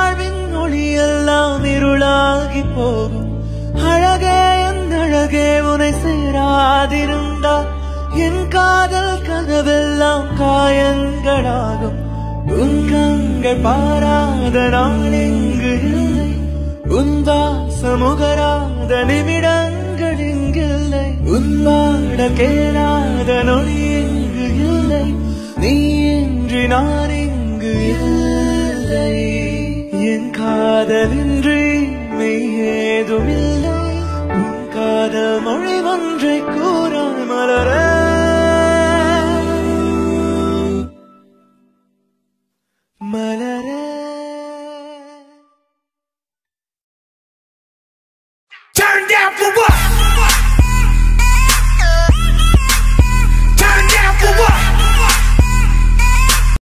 வாழ்வின் ஒளியெல்லாம் இருளாகி போகும் அழகே என் அழகே உனை சேராதிருந்தால் என் காதல் கனவெல்லாம் காயங்களாகும் உன் கண்கள் பாராத நாள் எங்கு இல்லை உன் வாசமுகராத நிமிடங்கள் இங்கில்லை உன் பாட கேளாத நொடி எங்கு இல்லை நீ இன்றி நான் இங்கு இல்லை என் காதலின்றி மெய் ஏதும் இல்லை உன் காதல் மொழி ஒன்றை கூறாய் மலர மலரே Turn down for what?